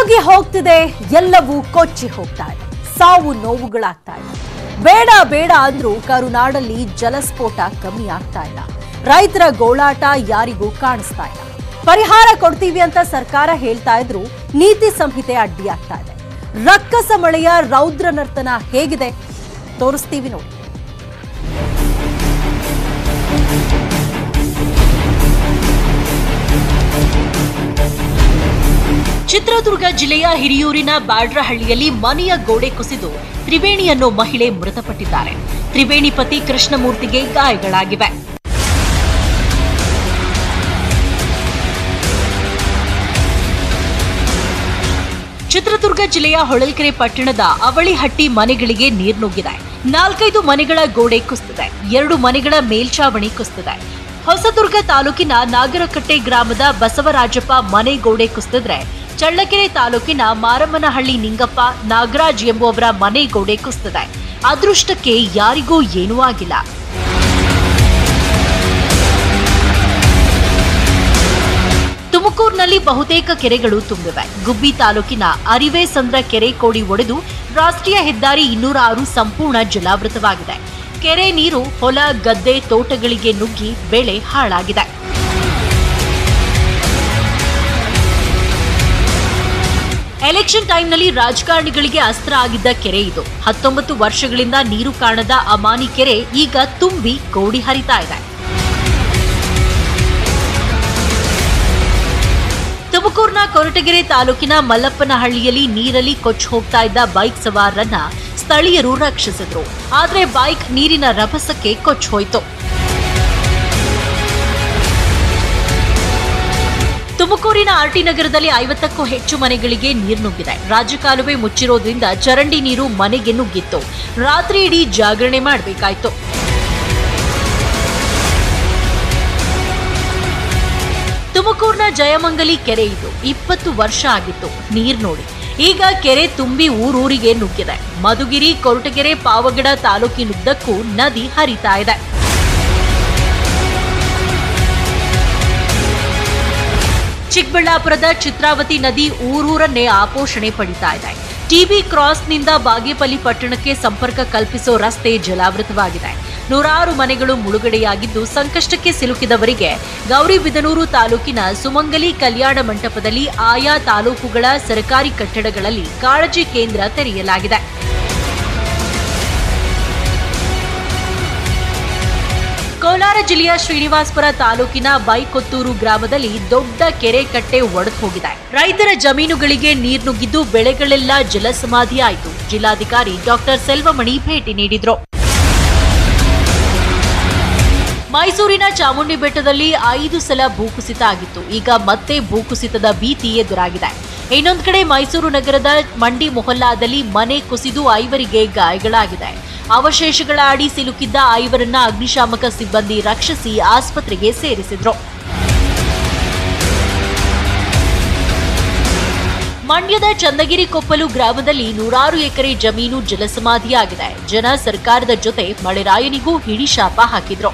ಮುಳುಗಿ ಹೋಗ್ತಿದೆ ಎಲ್ಲವೂ ಕೊಚ್ಚಿ ಹೋಗ್ತಾ ಇದೆ ಸಾವು ನೋವುಗಳಾಗ್ತಾ ಇದೆ ಬೇಡ ಬೇಡ ಅಂದ್ರೂ ಕರುನಾಡಲ್ಲಿ ಜಲಸ್ಫೋಟ ಕಮ್ಮಿ ಆಗ್ತಾ ಇಲ್ಲ ರೈತರ ಗೋಳಾಟ ಯಾರಿಗೂ ಕಾಣಿಸ್ತಾ ಇಲ್ಲ ಪರಿಹಾರ ಕೊಡ್ತೀವಿ ಅಂತ ಸರ್ಕಾರ ಹೇಳ್ತಾ ಇದ್ರು ನೀತಿ ಸಂಹಿತೆ ಅಡ್ಡಿಯಾಗ್ತಾ ಇದೆ ರಕ್ಕಸ ಮಳೆಯ ರೌದ್ರ ನರ್ತನ ಹೇಗಿದೆ ತೋರಿಸ್ತೀವಿ ನೋಡಿ ಚಿತ್ರದುರ್ಗ ಜಿಲ್ಲೆಯ ಹಿರಿಯೂರಿನ ಬ್ಯಾಡ್ರಹಳ್ಳಿಯಲ್ಲಿ ಮನೆಯ ಗೋಡೆ ಕುಸಿದು ತ್ರಿವೇಣಿ ಅನ್ನೋ ಮಹಿಳೆ ಮೃತಪಟ್ಟಿದ್ದಾರೆ ತ್ರಿವೇಣಿ ಪತಿ ಕೃಷ್ಣಮೂರ್ತಿಗೆ ಗಾಯಗಳಾಗಿವೆ ಚಿತ್ರದುರ್ಗ ಜಿಲ್ಲೆಯ ಹೊಳಲ್ಕೆರೆ ಪಟ್ಟಣದ ಅವಳಿಹಟ್ಟಿ ಮನೆಗಳಿಗೆ ನೀರು ನುಗ್ಗಿದೆ ನಾಲ್ಕೈದು ಮನೆಗಳ ಗೋಡೆ ಕುಸಿದಿದೆ ಎರಡು ಮನೆಗಳ ಮೇಲ್ಛಾವಣಿ ಕುಸಿದಿದೆ ಹೊಸದುರ್ಗ ತಾಲೂಕಿನ ನಾಗರಕಟ್ಟೆ ಗ್ರಾಮದ ಬಸವರಾಜಪ್ಪ ಮನೆ ಗೋಡೆ ಕುಸಿದಿದ್ರೆ ಚಳ್ಳಕೆರೆ ತಾಲೂಕಿನ ಮಾರಮ್ಮನಹಳ್ಳಿ ನಿಂಗಪ್ಪ ನಾಗರಾಜ್ ಎಂಬುವವರ ಮನೆ ಗೋಡೆ ಕುಸಿದಿದೆ ಅದೃಷ್ಟಕ್ಕೆ ಯಾರಿಗೂ ಏನೂ ಆಗಿಲ್ಲ ತುಮಕೂರಿನಲ್ಲಿ ಬಹುತೇಕ ಕೆರೆಗಳು ತುಂಬಿವೆ ಗುಬ್ಬಿ ತಾಲೂಕಿನ ಅರಿವೆ ಸಂದ್ರ ಕೆರೆ ಕೋಡಿ ಒಡೆದು ರಾಷ್ಟ್ರೀಯ ಹೆದ್ದಾರಿ ಇನ್ನೂರ ಆರು ಸಂಪೂರ್ಣ ಜಲಾವೃತವಾಗಿದೆ ಕೆರೆ ನೀರು ಹೊಲ ಗದ್ದೆ ತೋಟಗಳಿಗೆ ನುಗ್ಗಿ ಬೆಳೆ ಹಾಳಾಗಿದೆ ಎಲೆಕ್ಷನ್ ಟೈಮ್ನಲ್ಲಿ ರಾಜಕಾರಣಿಗಳಿಗೆ ಅಸ್ತ್ರ ಆಗಿದ್ದ ಕೆರೆ ಇದು ಹತ್ತೊಂಬತ್ತು ವರ್ಷಗಳಿಂದ ನೀರು ಕಾಣದ ಅಮಾನಿ ಕೆರೆ ಈಗ ತುಂಬಿ ಕೋಡಿ ಹರಿತಾ ಇದೆ ತುಮಕೂರಿನ ಕೊರಟಗೆರೆ ತಾಲೂಕಿನ ಮಲ್ಲಪ್ಪನಹಳ್ಳಿಯಲ್ಲಿ ನೀರಲ್ಲಿ ಕೊಚ್ಚಿ ಹೋಗ್ತಾ ಇದ್ದ ಬೈಕ್ ಸವಾರರನ್ನ ಸ್ಥಳೀಯರು ರಕ್ಷಿಸಿದ್ರು ಆದ್ರೆ ಬೈಕ್ ನೀರಿನ ರಭಸಕ್ಕೆ ಕೊಚ್ಚಿ ಹೋಯ್ತು ತುಮಕೂರಿನ ಆರ್ಟಿ ನಗರದಲ್ಲಿ ಐವತ್ತಕ್ಕೂ ಹೆಚ್ಚು ಮನೆಗಳಿಗೆ ನೀರು ನುಗ್ಗಿದೆ ರಾಜಕಾಲುವೆ ಮುಚ್ಚಿರೋದ್ರಿಂದ ಚರಂಡಿ ನೀರು ಮನೆಗೆ ನುಗ್ಗಿತ್ತು ರಾತ್ರಿ ಇಡೀ ಜಾಗರಣೆ ಮಾಡಬೇಕಾಯ್ತು ತುಮಕೂರಿನ ಜಯಮಂಗಲಿ ಕೆರೆ ಇದು ಇಪ್ಪತ್ತು ವರ್ಷ ಆಗಿತ್ತು ನೀರ್ ನೋಡಿ ಈಗ ಕೆರೆ ತುಂಬಿ ಊರೂರಿಗೆ ನುಗ್ಗಿದೆ ಮಧುಗಿರಿ ಕೊರಟಗೆರೆ ಪಾವಗಡ ತಾಲೂಕಿನುದ್ದಕ್ಕೂ ನದಿ ಹರಿತಾ ಇದೆ ಚಿಕ್ಕಬಳ್ಳಾಪುರದ ಚಿತ್ರಾವತಿ ನದಿ ಊರೂರನ್ನೇ ಆಪೋಷಣೆ ಪಡಿತಾ ಇದೆ ಟಿಬಿ ಕ್ರಾಸ್ನಿಂದ ಬಾಗೇಪಲ್ಲಿ ಪಟ್ಟಣಕ್ಕೆ ಸಂಪರ್ಕ ಕಲ್ಪಿಸೋ ರಸ್ತೆ ಜಲಾವೃತವಾಗಿದೆ ನೂರಾರು ಮನೆಗಳು ಮುಳುಗಡೆಯಾಗಿದ್ದು ಸಂಕಷ್ಟಕ್ಕೆ ಸಿಲುಕಿದವರಿಗೆ ಗೌರಿಬಿದನೂರು ತಾಲೂಕಿನ ಸುಮಂಗಲಿ ಕಲ್ಯಾಣ ಮಂಟಪದಲ್ಲಿ ಆಯಾ ತಾಲೂಕುಗಳ ಸರ್ಕಾರಿ ಕಟ್ಟಡಗಳಲ್ಲಿ ಕಾಳಜಿ ಕೇಂದ್ರ ತೆರೆಯಲಾಗಿದೆ ಕೋಲಾರ ಜಿಲ್ಲೆಯ ಶ್ರೀನಿವಾಸಪುರ ತಾಲೂಕಿನ ಬೈಕೊತ್ತೂರು ಗ್ರಾಮದಲ್ಲಿ ದೊಡ್ಡ ಕೆರೆ ಕಟ್ಟೆ ಒಡೆದು ಹೋಗಿದೆ ರೈತರ ಜಮೀನುಗಳಿಗೆ ನೀರು ನುಗ್ಗಿದ್ದು ಬೆಳೆಗಳೆಲ್ಲ ಜಲಸಮಾಧಿ ಆಯಿತು ಜಿಲ್ಲಾಧಿಕಾರಿ ಡಾಕ್ಟರ್ ಸೆಲ್ವಮಣಿ ಭೇಟಿ ನೀಡಿದ್ರು ಮೈಸೂರಿನ ಚಾಮುಂಡಿ ಬೆಟ್ಟದಲ್ಲಿ ಐದು ಸಲ ಭೂಕುಸಿತ ಆಗಿತ್ತು ಈಗ ಮತ್ತೆ ಭೂಕುಸಿತದ ಭೀತಿ ಎದುರಾಗಿದೆ ಇನ್ನೊಂದು ಕಡೆ ಮೈಸೂರು ನಗರದ ಮಂಡಿ ಮೊಹಲ್ಲಾದಲ್ಲಿ ಮನೆ ಕುಸಿದು ಐವರಿಗೆ ಗಾಯಗಳಾಗಿದೆ ಅವಶೇಷಗಳ ಅಡಿ ಸಿಲುಕಿದ್ದ ಐವರನ್ನ ಅಗ್ನಿಶಾಮಕ ಸಿಬ್ಬಂದಿ ರಕ್ಷಿಸಿ ಆಸ್ಪತ್ರೆಗೆ ಸೇರಿಸಿದ್ರು ಮಂಡ್ಯದ ಚಂದಗಿರಿ ಕೊಪ್ಪಲು ಗ್ರಾಮದಲ್ಲಿ ನೂರಾರು ಎಕರೆ ಜಮೀನು ಜಲಸಮಾಧಿಯಾಗಿದೆ ಜನ ಸರ್ಕಾರದ ಜೊತೆ ಮಳೆರಾಯನಿಗೂ ಹಿಡಿಶಾಪ ಹಾಕಿದ್ರು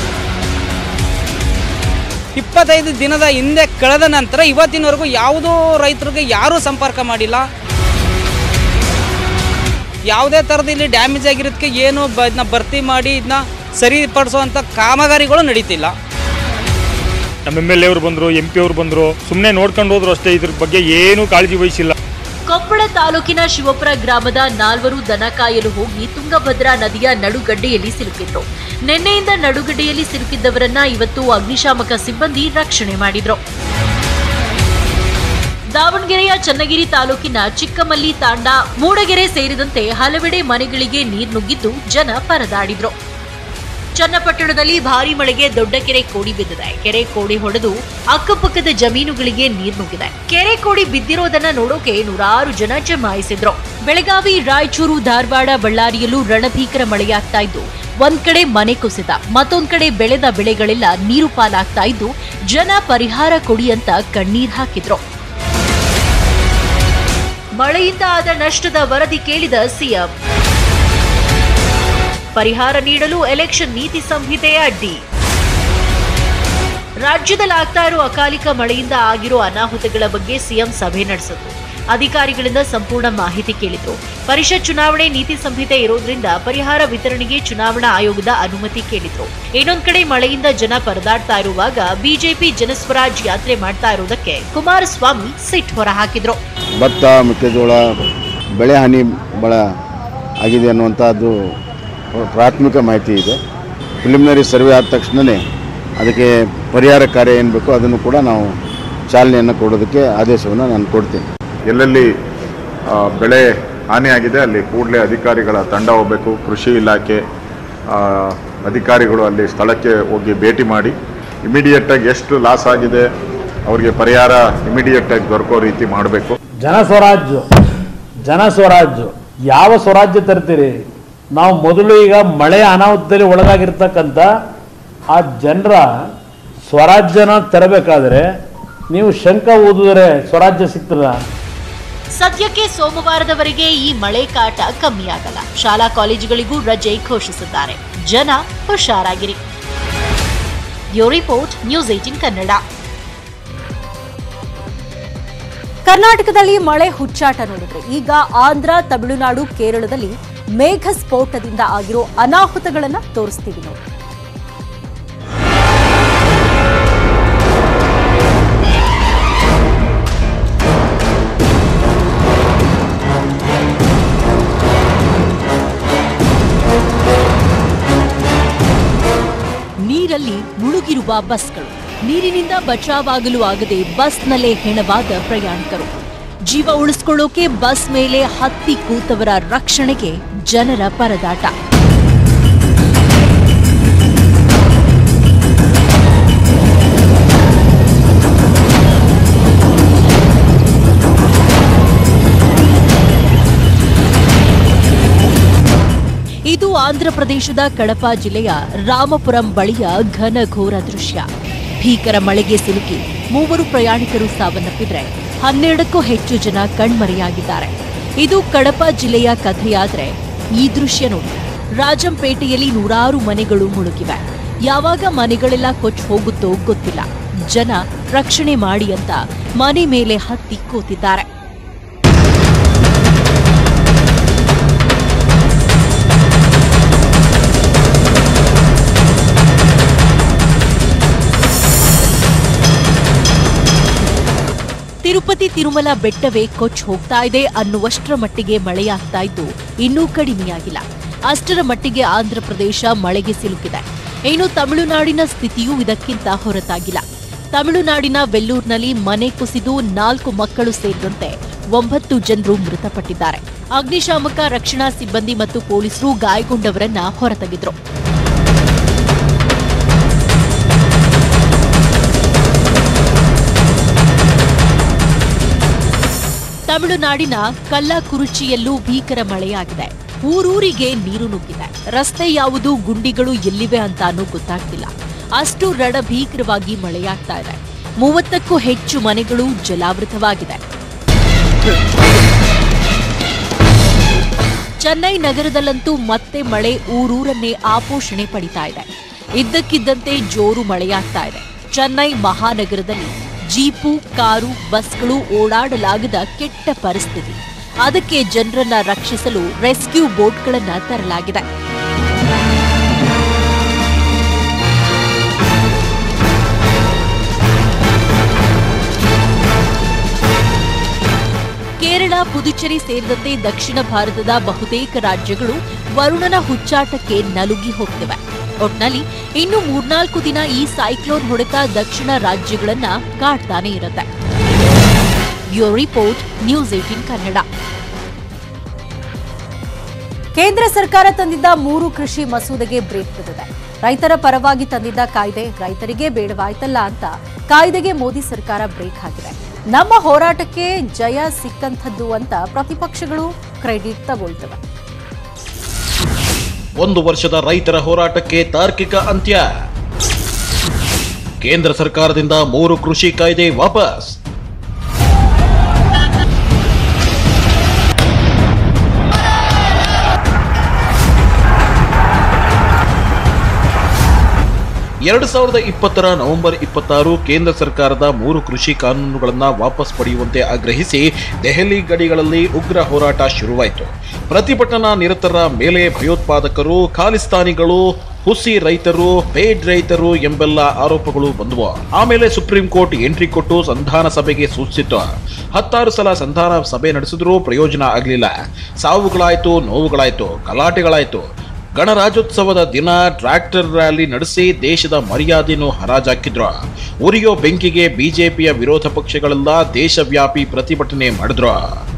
ಇಪ್ಪತ್ತೈದು ದಿನದ ಹಿಂದೆ ಕಳೆದ ನಂತರ ಇವತ್ತಿನವರೆಗೂ ಯಾವುದೋ ರೈತರಿಗೆ ಯಾರೂ ಸಂಪರ್ಕ ಮಾಡಿಲ್ಲ ಯಾವುದೇ ಥರದ ಇಲ್ಲಿ ಡ್ಯಾಮೇಜ್ ಆಗಿರೋದಕ್ಕೆ ಏನು ಬ ಇದನ್ನ ಭರ್ತಿ ಮಾಡಿ ಇದನ್ನ ಸರಿಪಡಿಸುವಂಥ ಕಾಮಗಾರಿಗಳು ನಡೀತಿಲ್ಲ ನಮ್ಮ ಎಮ್ ಎಲ್ ಎ ಅವರು ಬಂದರು ಎಂ ಪಿ ಅವರು ಬಂದರು ಸುಮ್ಮನೆ ನೋಡ್ಕೊಂಡು ಹೋದ್ರು ಅಷ್ಟೇ ಇದ್ರ ಬಗ್ಗೆ ಏನೂ ಕಾಳಜಿ ವಹಿಸಿಲ್ಲ ಕೊಪ್ಪಳ ತಾಲೂಕಿನ ಶಿವಪುರ ಗ್ರಾಮದ ನಾಲ್ವರು ದನ ಕಾಯಲು ಹೋಗಿ ತುಂಗಭದ್ರಾ ನದಿಯ ನಡುಗಡ್ಡೆಯಲ್ಲಿ ಸಿಲುಕಿದ್ರು ನಿನ್ನೆಯಿಂದ ನಡುಗಡ್ಡೆಯಲ್ಲಿ ಸಿಲುಕಿದ್ದವರನ್ನ ಇವತ್ತು ಅಗ್ನಿಶಾಮಕ ಸಿಬ್ಬಂದಿ ರಕ್ಷಣೆ ಮಾಡಿದ್ರು ದಾವಣಗೆರೆಯ ಚನ್ನಗಿರಿ ತಾಲೂಕಿನ ಚಿಕ್ಕಮಲ್ಲಿ ತಾಂಡ ಮೂಡಗೆರೆ ಸೇರಿದಂತೆ ಹಲವೆಡೆ ಮನೆಗಳಿಗೆ ನೀರು ನುಗ್ಗಿದ್ದು ಜನ ಪರದಾಡಿದ್ರು ಚನ್ನಪಟ್ಟಣದಲ್ಲಿ ಭಾರಿ ಮಳೆಗೆ ದೊಡ್ಡ ಕೆರೆ ಕೋಡಿ ಬಿದ್ದಿದೆ ಕೆರೆ ಕೋಡಿ ಹೊಡೆದು ಅಕ್ಕಪಕ್ಕದ ಜಮೀನುಗಳಿಗೆ ನೀರು ನುಗ್ಗಿದೆ ಕೆರೆ ಕೋಡಿ ಬಿದ್ದಿರೋದನ್ನ ನೋಡೋಕೆ ನೂರಾರು ಜನ ಜಮಾಯಿಸಿದ್ರು ಬೆಳಗಾವಿ ರಾಯಚೂರು ಧಾರವಾಡ ಬಳ್ಳಾರಿಯಲ್ಲೂ ರಣಭೀಕರ ಮಳೆಯಾಗ್ತಾ ಇದ್ದು ಒಂದ್ ಕಡೆ ಮನೆ ಕುಸಿತ ಮತ್ತೊಂದ್ ಕಡೆ ಬೆಳೆದ ಬೆಳೆಗಳೆಲ್ಲ ನೀರು ಪಾಲಾಗ್ತಾ ಇದ್ದು ಜನ ಪರಿಹಾರ ಕೊಡಿ ಅಂತ ಕಣ್ಣೀರ್ ಹಾಕಿದ್ರು ಮಳೆಯಿಂದ ಆದ ನಷ್ಟದ ವರದಿ ಕೇಳಿದ ಸಿಎಂ ಪರಿಹಾರ ನೀಡಲು ಎಲೆಕ್ಷನ್ ನೀತಿ ಸಂಹಿತೆ ಅಡ್ಡಿ ರಾಜ್ಯದಲ್ಲಿ ಆಗ್ತಾ ಇರೋ ಅಕಾಲಿಕ ಮಳೆಯಿಂದ ಆಗಿರೋ ಅನಾಹುತಗಳ ಬಗ್ಗೆ ಸಿಎಂ ಸಭೆ ನಡೆಸಿದ್ರು ಅಧಿಕಾರಿಗಳಿಂದ ಸಂಪೂರ್ಣ ಮಾಹಿತಿ ಕೇಳಿದ್ರು ಪರಿಷತ್ ಚುನಾವಣೆ ನೀತಿ ಸಂಹಿತೆ ಇರೋದ್ರಿಂದ ಪರಿಹಾರ ವಿತರಣೆಗೆ ಚುನಾವಣಾ ಆಯೋಗದ ಅನುಮತಿ ಕೇಳಿದ್ರು ಇನ್ನೊಂದ್ ಕಡೆ ಮಳೆಯಿಂದ ಜನ ಪರದಾಡ್ತಾ ಇರುವಾಗ ಬಿಜೆಪಿ ಜನಸ್ವರಾಜ್ ಯಾತ್ರೆ ಮಾಡ್ತಾ ಇರುವುದಕ್ಕೆ ಕುಮಾರಸ್ವಾಮಿ ಸಿಟ್ಟು ಹೊರಹಾಕಿದ್ರು ಭತ್ತ ಮೆಕ್ಕೆಜೋಳ ಬೆಳೆ ಹಾನಿ ಭಾಳ ಆಗಿದೆ ಅನ್ನುವಂಥದ್ದು ಪ್ರಾಥಮಿಕ ಮಾಹಿತಿ ಇದೆ ಪ್ರಿಲಿಮಿನರಿ ಸರ್ವೆ ಆದ ತಕ್ಷಣವೇ ಅದಕ್ಕೆ ಪರಿಹಾರ ಕಾರ್ಯ ಏನು ಬೇಕೋ ಅದನ್ನು ಕೂಡ ನಾವು ಚಾಲನೆಯನ್ನು ಕೊಡೋದಕ್ಕೆ ಆದೇಶವನ್ನು ನಾನು ಕೊಡ್ತೀನಿ ಎಲ್ಲೆಲ್ಲಿ ಆ, ಬೆಳೆ ಹಾನಿಯಾಗಿದೆ ಅಲ್ಲಿ ಕೂಡಲೇ ಅಧಿಕಾರಿಗಳ ತಂಡ ಹೋಗಬೇಕು ಕೃಷಿ ಇಲಾಖೆ ಆ, ಅಧಿಕಾರಿಗಳು ಅಲ್ಲಿ ಸ್ಥಳಕ್ಕೆ ಹೋಗಿ ಭೇಟಿ ಮಾಡಿ ಇಮಿಡಿಯೇಟಾಗಿ ಎಷ್ಟು ಲಾಸ್ ಆಗಿದೆ ಅವರಿಗೆ ಪರಿಹಾರ ಇಮಿಡಿಯೇಟಾಗಿ ದೊರಕೋ ರೀತಿ ಮಾಡಬೇಕು ಜನ ಸ್ವರಾಜ್ಯ ಜನ ಸ್ವರಾಜ್ಯ ಯಾವ ಸ್ವರಾಜ್ಯ ತರ್ತೀರಿ ನಾವು ಮೊದಲು ಈಗ ಮಳೆ ಅನಾಹುತದಲ್ಲಿ ಒಳಗಾಗಿರ್ತಕ್ಕಂಥ ಆ ಜನರ ಸ್ವರಾಜ್ಯನ ತರಬೇಕಾದ್ರೆ ನೀವು ಶಂಕ ಊದಿದ್ರೆ ಸ್ವರಾಜ್ಯ ಸಿಗ್ತದ ಸದ್ಯಕ್ಕೆ ಸೋಮವಾರದವರೆಗೆ ಈ ಮಳೆ ಕಾಟ ಕಮ್ಮಿಯಾಗಲ್ಲ ಶಾಲಾ ಕಾಲೇಜುಗಳಿಗೂ ರಜೆ ಘೋಷಿಸಿದ್ದಾರೆ ಜನ ಹುಷಾರಾಗಿರಿ bureau report news eighteen Kannada ಕರ್ನಾಟಕದಲ್ಲಿ ಮಳೆ ಹುಚ್ಚಾಟ ನೋಡಿದ್ರೆ ಈಗ ಆಂಧ್ರ ತಮಿಳುನಾಡು ಕೇರಳದಲ್ಲಿ ಮೇಘ ಸ್ಫೋಟದಿಂದ ಆಗಿರೋ ಅನಾಹುತಗಳನ್ನ ತೋರಿಸ್ತೀವಿ ನೋಡಿ ನೀರಲ್ಲಿ ಮುಳುಗಿರುವ ಬಸ್ಗಳು ನೀರಿನಿಂದ ಬಚಾವಾಗಲು ಆಗದೆ ಬಸ್ನಲ್ಲೇ ಹೆಣವಾದ ಪ್ರಯಾಣಿಕರು ಜೀವ ಉಳಿಸ್ಕೊಳ್ಳೋಕೆ ಬಸ್ ಮೇಲೆ ಹತ್ತಿ ಕೂತವರ ರಕ್ಷಣೆಗೆ ಜನರ ಪರದಾಟ ಇದು ಆಂಧ್ರಪ್ರದೇಶದ ಕಡಪ ಜಿಲ್ಲೆಯ ರಾಮಪುರಂ ಬಳಿಯ ಘನಘೋರ ದೃಶ್ಯ ಭೀಕರ ಮಳೆಗೆ ಸಿಲುಕಿ ಮೂವರು ಪ್ರಯಾಣಿಕರು ಸಾವನ್ನಪ್ಪಿದ್ರೆ ಹನ್ನೆರಡಕ್ಕೂ ಹೆಚ್ಚು ಜನ ಕಣ್ಮರೆಯಾಗಿದ್ದಾರೆ ಇದು ಕಡಪ ಜಿಲ್ಲೆಯ ಕಥೆಯಾದ್ರೆ ಈ ದೃಶ್ಯ ನೋಡಿ ರಾಜಂಪೇಟೆಯಲ್ಲಿ ನೂರಾರು ಮನೆಗಳು ಮುಳುಗಿವೆ ಯಾವಾಗ ಮನೆಗಳೆಲ್ಲ ಕೊಚ್ಚಿ ಹೋಗುತ್ತೋ ಗೊತ್ತಿಲ್ಲ ಜನ ರಕ್ಷಣೆ ಮಾಡಿ ಅಂತ ಮನೆ ಮೇಲೆ ಹತ್ತಿ ಕೂತಿದ್ದಾರೆ ತಿರುಪತಿ ತಿರುಮಲ ಬೆಟ್ಟವೇ ಕೊಚ್ಚಿ ಹೋಗ್ತಾ ಇದೆ ಅನ್ನುವಷ್ಟರ ಮಟ್ಟಿಗೆ ಮಳೆಯಾಗ್ತಾ ಇದ್ದು ಇನ್ನೂ ಕಡಿಮೆಯಾಗಿಲ್ಲ ಅಷ್ಟರ ಮಟ್ಟಿಗೆ ಆಂಧ್ರ ಪ್ರದೇಶ ಮಳೆಗೆ ಸಿಲುಕಿದೆ ಇನ್ನು ತಮಿಳುನಾಡಿನ ಸ್ಥಿತಿಯೂ ಇದಕ್ಕಿಂತ ಹೊರತಾಗಿಲ್ಲ ತಮಿಳುನಾಡಿನ ವೆಲ್ಲೂರ್ನಲ್ಲಿ ಮನೆ ಕುಸಿದು ನಾಲ್ಕು ಮಕ್ಕಳು ಸೇರಿದಂತೆ ಒಂಬತ್ತು ಜನರು ಮೃತಪಟ್ಟಿದ್ದಾರೆ ಅಗ್ನಿಶಾಮಕ ರಕ್ಷಣಾ ಸಿಬ್ಬಂದಿ ಮತ್ತು ಪೊಲೀಸರು ಗಾಯಗೊಂಡವರನ್ನ ಹೊರತೆಗೆದ್ರು ತಮಿಳುನಾಡಿನ ಕಲ್ಲಕುರುಚಿಯಲ್ಲೂ ಭೀಕರ ಮಳೆಯಾಗಿದೆ ಊರೂರಿಗೆ ನೀರು ನುಗ್ಗಿದೆ ರಸ್ತೆ ಯಾವುದು ಗುಂಡಿಗಳು ಎಲ್ಲಿವೆ ಅಂತಾನೂ ಗೊತ್ತಾಗ್ತಿಲ್ಲ ಅಷ್ಟು ರಣ ಭೀಕರವಾಗಿ ಮಳೆಯಾಗ್ತಾ ಇದೆ ಮೂವತ್ತಕ್ಕೂ ಹೆಚ್ಚು ಮನೆಗಳು ಜಲಾವೃತವಾಗಿದೆ ಚೆನ್ನೈ ನಗರದಲ್ಲಂತೂ ಮತ್ತೆ ಮಳೆ ಊರೂರನ್ನೇ ಆಪೋಷಣೆ ಪಡಿತಾ ಇದೆ ಇದ್ದಕ್ಕಿದ್ದಂತೆ ಜೋರು ಮಳೆಯಾಗ್ತಾ ಇದೆ ಚೆನ್ನೈ ಮಹಾನಗರದಲ್ಲಿ ಜೀಪು ಕಾರು ಬಸ್ಗಳು ಓಡಾಡಲಾಗದ ಕೆಟ್ಟ ಪರಿಸ್ಥಿತಿ ಅದಕ್ಕೆ ಜನರನ್ನ ರಕ್ಷಿಸಲು ರೆಸ್ಕ್ಯೂ ಬೋಟ್ಗಳನ್ನ ತರಲಾಗಿದೆ ಕೇರಳ ಪುದುಚೇರಿ ಸೇರಿದಂತೆ ದಕ್ಷಿಣ ಭಾರತದ ಬಹುತೇಕ ರಾಜ್ಯಗಳು ವರುಣನ ಹುಚ್ಚಾಟಕ್ಕೆ ನಲುಗಿ ಹೋಗ್ತಿವೆ ಒಟ್ನಲ್ಲಿ ಇನ್ನು ಮೂರ್ನಾಲ್ಕು ದಿನ ಈ ಸೈಕ್ಲೋನ್ ಹೊಡೆತ ದಕ್ಷಿಣ ರಾಜ್ಯಗಳನ್ನ ಕಾಡ್ತಾನೆ ಇರುತ್ತೆ bureau report news eighteen Kannada ಕೇಂದ್ರ ಸರ್ಕಾರ ತಂದಿದ್ದ ಮೂರು ಕೃಷಿ ಮಸೂದೆಗೆ ಬ್ರೇಕ್ ಬಿದ್ದಿದೆ ರೈತರ ಪರವಾಗಿ ತಂದಿದ್ದ ಕಾಯ್ದೆ ರೈತರಿಗೆ ಬೇಡವಾಯ್ತಲ್ಲ ಅಂತ ಕಾಯ್ದೆಗೆ ಮೋದಿ ಸರ್ಕಾರ ಬ್ರೇಕ್ ಹಾಕಿದೆ ನಮ್ಮ ಹೋರಾಟಕ್ಕೆ ಜಯ ಸಿಕ್ಕಂಥದ್ದು ಅಂತ ಪ್ರತಿಪಕ್ಷಗಳು ಕ್ರೆಡಿಟ್ ತಗೊಳ್ತವೆ ಒಂದು ವರ್ಷದ ರೈತರ ಹೋರಾಟಕ್ಕೆ ತಾರ್ಕಿಕ ಅಂತ್ಯ ಕೇಂದ್ರ ಸರ್ಕಾರದಿಂದ ಮೂರು ಕೃಷಿ ಕಾಯ್ದೆ ವಾಪಸ್ ಎರಡು ಸಾವಿರದ ಇಪ್ಪತ್ತರ ನವೆಂಬರ್ ಇಪ್ಪತ್ತಾರು ಕೇಂದ್ರ ಸರ್ಕಾರದ ಮೂರು ಕೃಷಿ ಕಾನೂನುಗಳನ್ನು ವಾಪಸ್ ಪಡೆಯುವಂತೆ ಆಗ್ರಹಿಸಿ ದೆಹಲಿ ಗಡಿಗಳಲ್ಲಿ ಉಗ್ರ ಹೋರಾಟ ಶುರುವಾಯಿತು ಪ್ರತಿಭಟನಾ ನಿರತರ ಮೇಲೆ ಭಯೋತ್ಪಾದಕರು ಖಾಲಿಸ್ತಾನಿಗಳು ಹುಸಿ ರೈತರು ಪೇಡ್ ರೈತರು ಎಂಬೆಲ್ಲ ಆರೋಪಗಳು ಬಂದವು ಆಮೇಲೆ ಸುಪ್ರೀಂ ಕೋರ್ಟ್ ಎಂಟ್ರಿ ಕೊಟ್ಟು ಸಂಧಾನ ಸಭೆಗೆ ಸೂಚಿಸಿತ್ತು ಹತ್ತಾರು ಸಲ ಸಂಧಾನ ಸಭೆ ನಡೆಸಿದ್ರೂ ಪ್ರಯೋಜನ ಆಗಲಿಲ್ಲ ಸಾವುಗಳಾಯ್ತು ನೋವುಗಳಾಯ್ತು ಗಲಾಟೆಗಳಾಯ್ತು ಗಣರಾಜ್ಯೋತ್ಸವದ ದಿನ ಟ್ರ್ಯಾಕ್ಟರ್ ರ್ಯಾಲಿ ನಡೆಸಿ ದೇಶದ ಮರ್ಯಾದೆಯನ್ನು ಹರಾಜಾಕಿದ್ರು ಉರಿಯೋ ಬೆಂಕಿಗೆ ಬಿಜೆಪಿಯ ವಿರೋಧ ಪಕ್ಷಗಳೆಲ್ಲ ದೇಶವ್ಯಾಪಿ ಪ್ರತಿಭಟನೆ ಮಾಡಿದ್ರು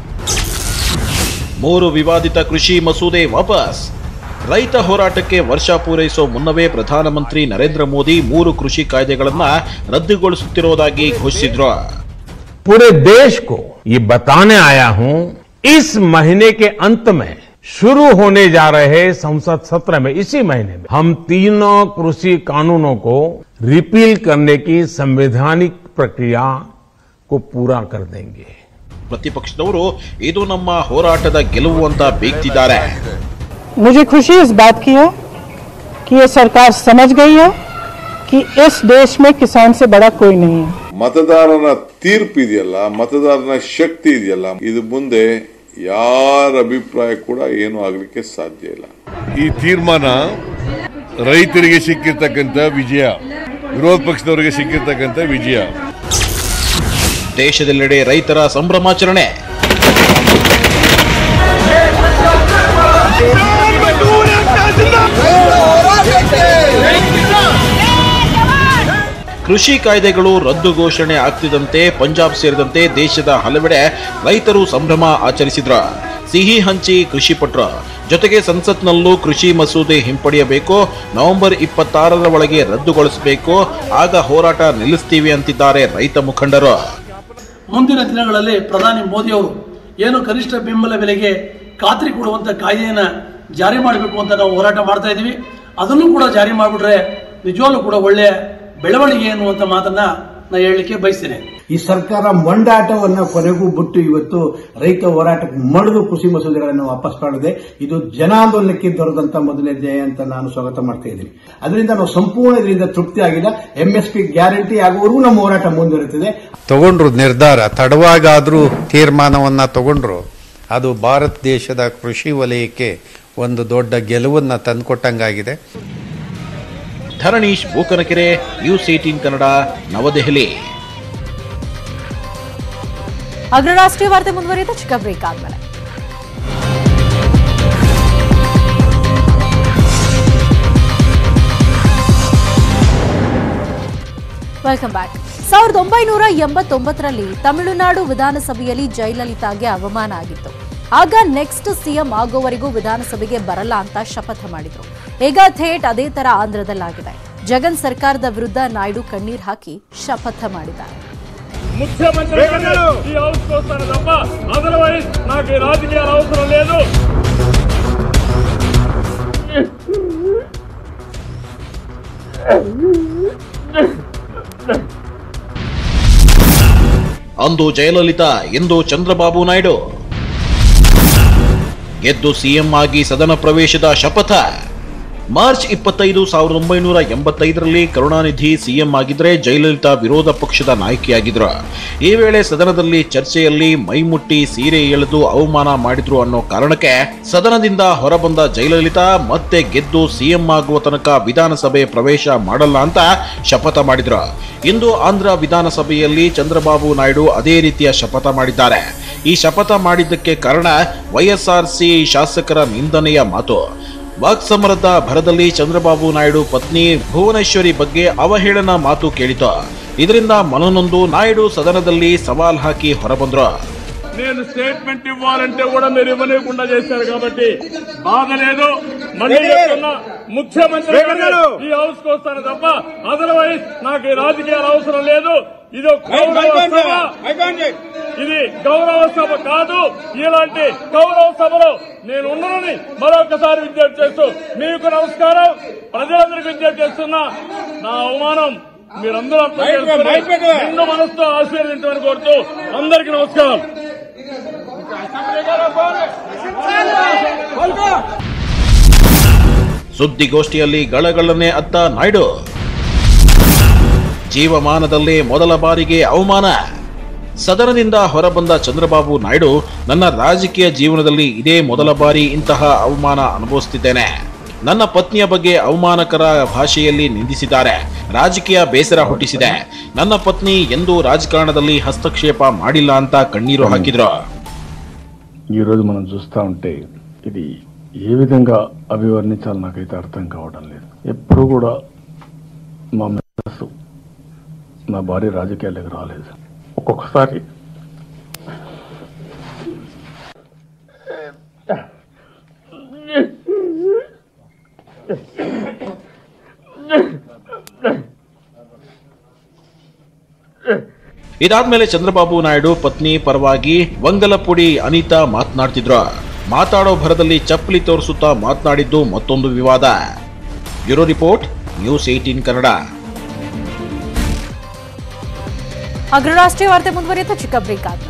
ಮೂರು ವಿವಾದಿತ ಕೃಷಿ ಮಸೂದೆ ವಾಪಸ್ ರೈತ ಹೋರಾಟಕ್ಕೆ ವರ್ಷ ಪೂರೈಸೋ ಮುನ್ನವೇ ಪ್ರಧಾನಮಂತ್ರಿ ನರೇಂದ್ರ ಮೋದಿ ಮೂರು ಕೃಷಿ ಕಾಯ್ದೆಗಳನ್ನ ರದ್ದುಗೊಳಿಸುತ್ತಿರುವುದಾಗಿ ಘೋಷಿಸಿದ್ರು पूरे देश को ये बताने आया हूं इस महीने के अंत में शुरू होने जा रहे संसद सत्र में इसी महीने में हम तीनों कृषि कानूनों को रिपील करने की संवैधानिक प्रक्रिया को पूरा कर देंगे ಪ್ರತಿಪಕ್ಷದವರು ಇದು ನಮ್ಮ ಹೋರಾಟದ ಗೆಲುವು ಅಂತ ಬೀಗ್ತಿದ್ದಾರೆ मुझे खुशी इस बात की है कि ये सरकार समझ गई है कि इस देश में किसान से बड़ा कोई नहीं है ಮತದಾರನ ತೀರ್ಪು ಇದೆಯಲ್ಲ ಮತದಾರನ ಶಕ್ತಿ ಇದೆಯಲ್ಲ ಇದು ಮುಂದೆ ಯಾರ ಅಭಿಪ್ರಾಯ ಕೂಡ ಏನು ಆಗ್ಲಿಕ್ಕೆ ಸಾಧ್ಯ ಇಲ್ಲ ಈ ತೀರ್ಮಾನ ರೈತರಿಗೆ ಸಿಕ್ಕಿರ್ತಕ್ಕಂಥ ವಿಜಯ ವಿರೋಧ ಪಕ್ಷದವರಿಗೆ ಸಿಕ್ಕಿರ್ತಕ್ಕಂಥ ವಿಜಯ ದೇಶದೆಲ್ಲೆಡೆ ರೈತರ ಸಂಭ್ರಮಾಚರಣೆ ಕೃಷಿ ಕಾಯ್ದೆಗಳು ರದ್ದು ಘೋಷಣೆ ಆಗ್ತಿದ್ದಂತೆ ಪಂಜಾಬ್ ಸೇರಿದಂತೆ ದೇಶದ ಹಲವೆಡೆ ರೈತರು ಸಂಭ್ರಮ ಆಚರಿಸಿದ್ರ ಸಿಹಿ ಹಂಚಿ ಕೃಷಿ ಪಟ್ರ ಜೊತೆಗೆ ಸಂಸತ್ನಲ್ಲೂ ಕೃಷಿ ಮಸೂದೆ ಹಿಂಪಡೆಯಬೇಕು ನವೆಂಬರ್ ಇಪ್ಪತ್ತಾರರ ಒಳಗೆ ರದ್ದುಗೊಳಿಸಬೇಕು ಆಗ ಹೋರಾಟ ನಿಲ್ಲಿಸ್ತೀವಿ ಅಂತಿದ್ದಾರೆ ರೈತ ಮುಖಂಡರು ಮುಂದಿನ ದಿನಗಳಲ್ಲಿ ಪ್ರಧಾನಿ ಮೋದಿಯವರು ಏನು ಕನಿಷ್ಠ ಬೆಂಬಲ ಬೆಲೆಗೆ ಖಾತ್ರಿ ಕೊಡುವಂಥ ಕಾಯ್ದೆಯನ್ನು ಜಾರಿ ಮಾಡಬೇಕು ಅಂತ ನಾವು ಹೋರಾಟ ಮಾಡ್ತಾ ಇದ್ದೀವಿ ಅದನ್ನು ಕೂಡ ಜಾರಿ ಮಾಡಿಬಿಟ್ರೆ ನಿಜವಾಗ್ಲೂ ಕೂಡ ಒಳ್ಳೆಯ ಬೆಳವಣಿಗೆ ಎನ್ನುವಂಥ ಮಾತನ್ನ ನಾನು ಹೇಳಲಿಕ್ಕೆ ಬಯಸ್ತೇನೆ ಈ ಸರ್ಕಾರ ಮೊಂಡಾಟವನ್ನ ಕೊನೆಗೂ ಬಿಟ್ಟು ಇವತ್ತು ರೈತ ಹೋರಾಟಕ್ಕೆ ಮಡಿದು ಕೃಷಿ ಮಸೂದೆಗಳನ್ನು ವಾಪಸ್ ಮಾಡಿದೆ ಇದು ಜನಾಂದೋಲನಕ್ಕೆ ದೊರೆದಂತ ಮೊದಲನೇ ಧ್ಯೇಯ ಅಂತ ನಾನು ಸ್ವಾಗತ ಮಾಡ್ತಾ ಇದ್ದೀನಿ ಅದರಿಂದ ನಾವು ಸಂಪೂರ್ಣ ಇದರಿಂದ ತೃಪ್ತಿ ಆಗಿಲ್ಲ ಎಂಎಸ್ಪಿ ಗ್ಯಾರಂಟಿ ಆಗುವವರೆಗೂ ನಮ್ಮ ಹೋರಾಟ ಮುಂದುವರಿಯುತ್ತದೆ ತಗೊಂಡ್ರು ನಿರ್ಧಾರ ತಡವಾಗಾದರೂ ತೀರ್ಮಾನವನ್ನು ತಗೊಂಡ್ರು ಅದು ಭಾರತ ದೇಶದ ಕೃಷಿ ವಲಯಕ್ಕೆ ಒಂದು ದೊಡ್ಡ ಗೆಲುವನ್ನು ತಂದುಕೊಟ್ಟಂಗಾಗಿದೆ ಧರಣೀಶ್ ಬೂಕನಕೆರೆ ನ್ಯೂಸ್ ಏಟೀನ್ ಕನ್ನಡ ನವದೆಹಲಿ ಅಗ್ರ ರಾಷ್ಟ್ರೀಯ ವಾರ್ತೆ ಮುಂದುವರಿಯುತ್ತೆ ಚಿಕ್ಕ ಬ್ರೇಕ್ ಆದ್ಮೇಲೆ ವೆಲ್ಕಮ್ ಬ್ಯಾಕ್ ಸಾವಿರದ ಒಂಬೈನೂರ ಎಂಬತ್ತೊಂಬತ್ತರಲ್ಲಿ ತಮಿಳುನಾಡು ವಿಧಾನಸಭೆಯಲ್ಲಿ ಜಯಲಲಿತಾಗೆ ಅವಮಾನ ಆಗಿತ್ತು ಆಗ ನೆಕ್ಸ್ಟ್ ಸಿಎಂ ಆಗೋವರೆಗೂ ವಿಧಾನಸಭೆಗೆ ಬರಲ್ಲ ಅಂತ ಶಪಥ ಮಾಡಿದ್ರು ಈಗ ಥೇಟ್ ಅದೇ ತರ ಆಂಧ್ರದಲ್ಲಾಗಿದೆ ಜಗನ್ ಸರ್ಕಾರದ ವಿರುದ್ಧ ನಾಯ್ಡು ಕಣ್ಣೀರ್ ಹಾಕಿ ಶಪಥ ಮಾಡಿದ್ದಾರೆ ముఖ్యమంత్రి ఈ హౌస్ వస్తాను తప్ప అదర్వైజ్ నాకు ఈ రాజకీయాల అవసరం లేదు ಅಂದು ಜಯಲಲಿತಾ ಇಂದು ಚಂದ್ರಬಾಬು ನಾಯ್ಡು ಗೆದ್ದು ಸಿಎಂ ಆಗಿ ಸದನ ಪ್ರವೇಶದ ಶಪಥ ಮಾರ್ಚ್ ಇಪ್ಪತ್ತೈದು ಸಾವಿರದ ಒಂಬೈನೂರ ಎಂಬತ್ತೈದರಲ್ಲಿ ಕರುಣಾನಿಧಿ ಸಿಎಂ ಆಗಿದ್ರೆ ಜಯಲಲಿತಾ ವಿರೋಧ ಪಕ್ಷದ ನಾಯಕಿಯಾಗಿದ್ರು ಈ ವೇಳೆ ಸದನದಲ್ಲಿ ಚರ್ಚೆಯಲ್ಲಿ ಮೈಮುಟ್ಟಿ ಸೀರೆ ಎಳೆದು ಅವಮಾನ ಮಾಡಿದ್ರು ಅನ್ನೋ ಕಾರಣಕ್ಕೆ ಸದನದಿಂದ ಹೊರಬಂದ ಜಯಲಲಿತಾ ಮತ್ತೆ ಗೆದ್ದು ಸಿಎಂ ಆಗುವ ತನಕ ವಿಧಾನಸಭೆ ಪ್ರವೇಶ ಮಾಡಲ್ಲ ಅಂತ ಶಪಥ ಮಾಡಿದ್ರು ಇಂದು ಆಂಧ್ರ ವಿಧಾನಸಭೆಯಲ್ಲಿ ಚಂದ್ರಬಾಬು ನಾಯ್ಡು ಅದೇ ರೀತಿಯ ಶಪಥ ಮಾಡಿದ್ದಾರೆ ಈ ಶಪಥ ಮಾಡಿದ್ದಕ್ಕೆ ಕಾರಣ ವೈಎಸ್ಆರ್ಸಿ ಶಾಸಕರ ನಿಂದನೆಯ ಮಾತು ವಾಕ್ಸಮರದ ಭರದಲ್ಲಿ ಚಂದ್ರಬಾಬು ನಾಯ್ಡು ಪತ್ನಿ ಭುವನೇಶ್ವರಿ ಬಗ್ಗೆ ಅವಹೇಳನ ಮಾತು ಕೇಳಿತು ಇದರಿಂದ ಮನನೊಂದು ನಾಯ್ಡು ಸದನದಲ್ಲಿ ಸವಾಲ್ ಹಾಕಿ ಹೊರಬಂದ್ರು నేను స్టేట్మెంట్ ఇవ్వాలంటే కూడా మీరు ఇవ్వలేకుండా చేశారు కాబట్టి బాధ లేదు మళ్ళీ చెప్తున్నా ముఖ్యమంత్రి గారు ఈ హౌస్ కు వస్తాను తప్ప అదర్వైజ్ నాకు ఈ రాజకీయాల అవసరం లేదు ఇది ఒక గౌరవ సభ ఇది గౌరవ సభ కాదు ఇలాంటి గౌరవ సభలో నేను ఉండనని మరొకసారి విజ్ఞప్తి చేస్తూ మీకు నమస్కారం ప్రజలందరికీ విజ్ఞప్తి చేస్తున్నా నా అవమానం మీరందరూ అర్థం చేసుకుని నిండు మనసుతో ఆశీర్వదించమని కోరుతూ అందరికీ నమస్కారం ಸುದ್ದಿಗೋಷ್ಠಿಯಲ್ಲಿ ಗಳಗಳನ್ನೇ ಅತ್ತ ನಾಯ್ಡು ಜೀವಮಾನದಲ್ಲೇ ಮೊದಲ ಬಾರಿಗೆ ಅವಮಾನ ಸದನದಿಂದ ಹೊರಬಂದ ಚಂದ್ರಬಾಬು ನಾಯ್ಡು ನನ್ನ ರಾಜಕೀಯ ಜೀವನದಲ್ಲಿ ಇದೇ ಮೊದಲ ಬಾರಿ ಇಂತಹ ಅವಮಾನ ಅನುಭವಿಸುತ್ತಿದ್ದೇನೆ ನನ್ನ ಪತ್ನಿಯ ಬಗ್ಗೆ ಅವಮಾನಕರ ಭಾಷೆಯಲ್ಲಿ ನಿಂದಿಸಿದ್ದಾರೆ ರಾಜಕೀಯ ಬೇಸರ ಹುಟ್ಟಿಸಿದೆ ನನ್ನ పత్ని ಎಂದೂ రాజకారణದಲ್ಲಿ హస్తక్షేప ಮಾಡಿಲ್ಲ ಅಂತ కಣ್ಣీరు ಹಾಕಿದ್ರು ఈరోజు మనం చూస్తూ ఉంటే ఇది ఏ విధంగా అభివర్ణించాలో నాకైతే అర్థం కావడం లేదు ఎప్పుడు కూడా మా మిస్సెస్ నా భార్య రాజకీయాలకు రాలేదు ఒక్కొక్కసారి ಇದಾದ್ಮೇಲೆ ಚಂದ್ರಬಾಬು ನಾಯ್ಡು ಪತ್ನಿ ಪರವಾಗಿ ವಂಗಲಪುಡಿ ಅನಿತಾ ಮಾತನಾಡ್ತಿದ್ರು ಮಾತಾಡೋ ಭರದಲ್ಲಿ ಚಪ್ಪಲಿ ತೋರಿಸುತ್ತಾ ಮಾತನಾಡಿದ್ದು ಮತ್ತೊಂದು ವಿವಾದ bureau report news eighteen Kannada ಅಗ್ರರಾಷ್ಟ್ರೀಯ ವಾರ್ತೆ ಮುಂದುವರಿಯುತ್ತಾ ಚಿಕ್ಕ ಬ್ರೇಕ್ ಆದ್ಮೇಲೆ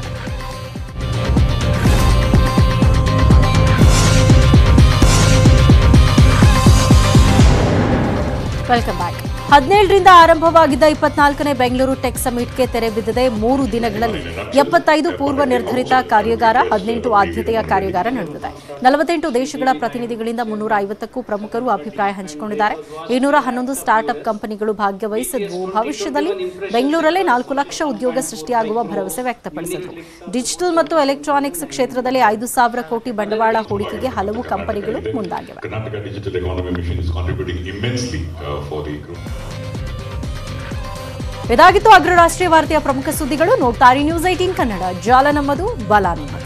ವೆಲ್ಕಮ್ ಬ್ಯಾಕ್ ಹದಿನೇಳರಿಂದ ಆರಂಭವಾಗಿದ್ದ ಇಪ್ಪತ್ನಾಲ್ಕನೇ ಬೆಂಗಳೂರು ಟೆಕ್ ಸಮಿಟ್ಗೆ ತೆರೆ ಬಿದ್ದಿದೆ ಮೂರು ದಿನಗಳಲ್ಲಿ ಎಪ್ಪತ್ತೈದು ಪೂರ್ವ ನಿರ್ಧರಿತ ಕಾರ್ಯಾಗಾರ ಹದಿನೆಂಟು ಆದ್ಯತೆಯ ಕಾರ್ಯಾಗಾರ ನಡೆದಿದೆ ನಲವತ್ತೆಂಟು ದೇಶಗಳ ಪ್ರತಿನಿಧಿಗಳಿಂದ ಮುನ್ನೂರ ಐವತ್ತಕ್ಕೂ ಪ್ರಮುಖರು ಅಭಿಪ್ರಾಯ ಹಂಚಿಕೊಂಡಿದ್ದಾರೆ ಇನ್ನೂರ ಹನ್ನೊಂದು ಸ್ಟಾರ್ಟ್ಅಪ್ ಕಂಪನಿಗಳು ಭಾಗವಹಿಸಿದ್ವು ಭವಿಷ್ಯದಲ್ಲಿ ಬೆಂಗಳೂರಲ್ಲೇ ನಾಲ್ಕು ಲಕ್ಷ ಉದ್ಯೋಗ ಸೃಷ್ಟಿಯಾಗುವ ಭರವಸೆ ವ್ಯಕ್ತಪಡಿಸಿದರು ಡಿಜಿಟಲ್ ಮತ್ತು ಎಲೆಕ್ಟ್ರಾನಿಕ್ಸ್ ಕ್ಷೇತ್ರದಲ್ಲಿ ಐದು ಸಾವಿರ ಕೋಟಿ ಬಂಡವಾಳ ಹೂಡಿಕೆಗೆ ಹಲವು ಕಂಪನಿಗಳು ಮುಂದಾಗಿವೆ Karnataka Digital Economy Mission is contributing immensely uh, for the group. ಇದಾಗಿತ್ತು ಅಗ್ರರಾಷ್ಟ್ರೀಯ ವಾರ್ತೆಯ ಪ್ರಮುಖ ಸುದ್ದಿಗಳು ನೋಡ್ತಾರೆ ನ್ಯೂಸ್ ಏಟೀನ್ ಕನ್ನಡ ಜಾಲ ನಮ್ಮದು ಬಲ ನಿಮ್ಮದು